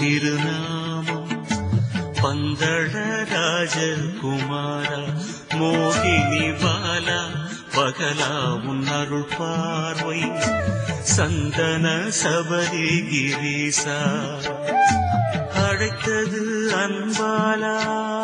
திருநாமம் பந்தள ராஜகுமாரா மோகினி பாலா பகலா உன் அருள் பார்வை சந்தன சபரி கிரீசா அழைத்தது அன்பாலா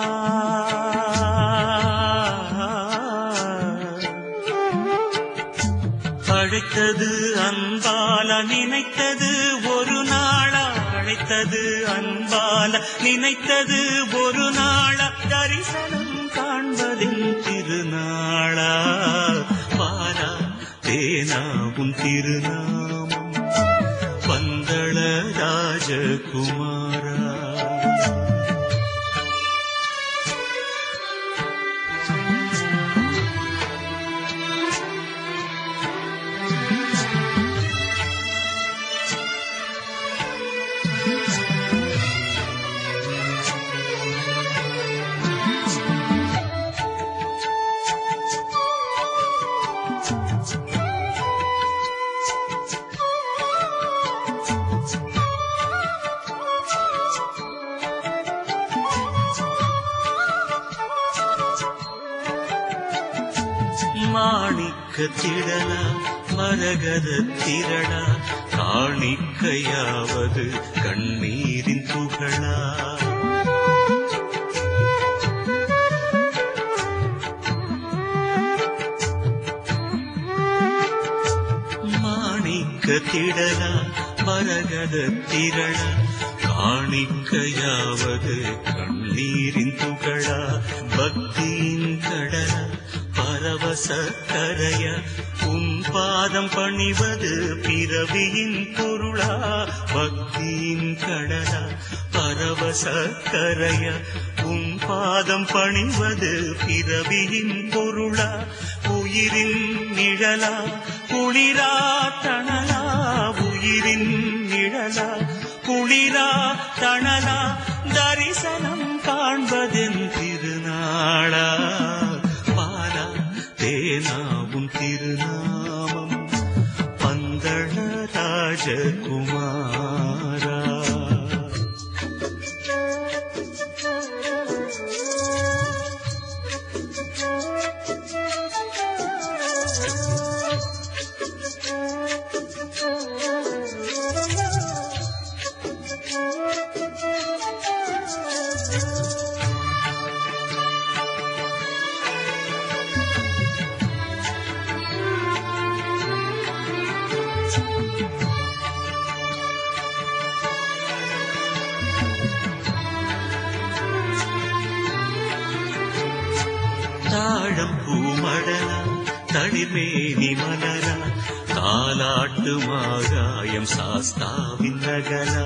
அழைத்தது அன்பால நினைத்தது ஒரு நாளா அழைத்தது அன்பால நினைத்தது ஒரு நாளா தரிசனம் காண்பதின் திருநாளா பாலா தேனா உன் திருநாமம் பந்தள ராஜகுமாரா மாணிக்க திடலா மரகத திரளா காணிக்கையாவது கண்ணீரின் துகளா மாணிக்க திடலா மரகத திரளா காணிக்கையாவது கண்ணீரின் துகளா பக்தியின் கடலா பரவச கரைய உன் பாதம் பணிவது பிறவியின் பொருளா பக்தியின் கடலா பரவச கரைய உன் பாதம் பணிவது பிறவியின் பொருளா உயிரின் நிழலா குளிரா தணலா உயிரின் நிழலா குளிரா தணலா தரிசனம் காண்பதென் திருநாளா பாலா தேனாவும் திருநாமம் பந்தள ராஜகுமாரா தாழம் பூமடலா தளிர்மேனி மலரா தாலாட்டு மாகாயம் சாஸ்தாவின் நகலா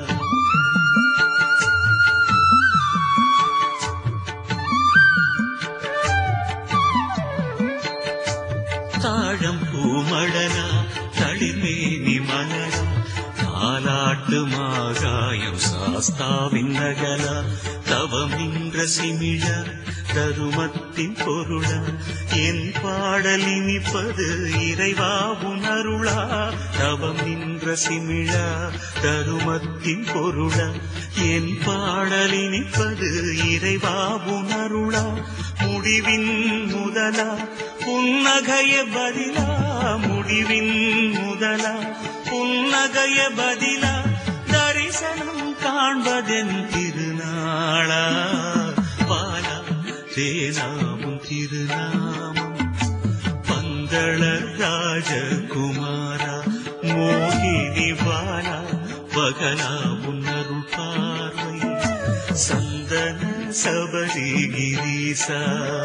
தாழம் பூமடலா தளிர்மேனி மலரா தாலாட்டு மாகாயம் சாஸ்தாவின் நகலா தவமின்ற சிமிழ தருமத்தின் பொருளா என் பாடல் இனிப்பது இறைவா உணருளா தவம் நின்ற சிமிழா தருமத்தின் பொருளா என் பாடல் இனிப்பது இறைவா உணருளா முடிவின் முதலா புன்னகைய பதிலா முடிவின் முதலா புன்னகைய பதிலா தரிசனம் காண்பதென் திருநாளா பாலா தேனாவும் திருநாமம் பந்தள ராஜகுமாரா மோகினி பாலா பகலா உன்னருள் பார்வை சந்தன சபரி கிரீசா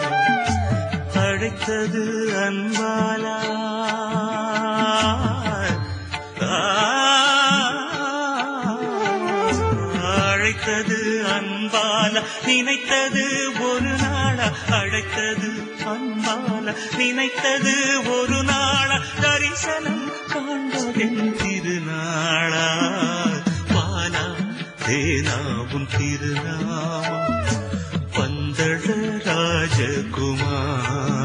அழைத்தது அன்பாலா அழைத்தது அன்பால நினைத்தது ஒரு நாள அழைத்தது அன்பால நினைத்தது ஒரு நாள தரிசனம் காண்பதென் திருநாளா பாலா தேனாவும் திருநாமம் பந்தள ராஜகுமார்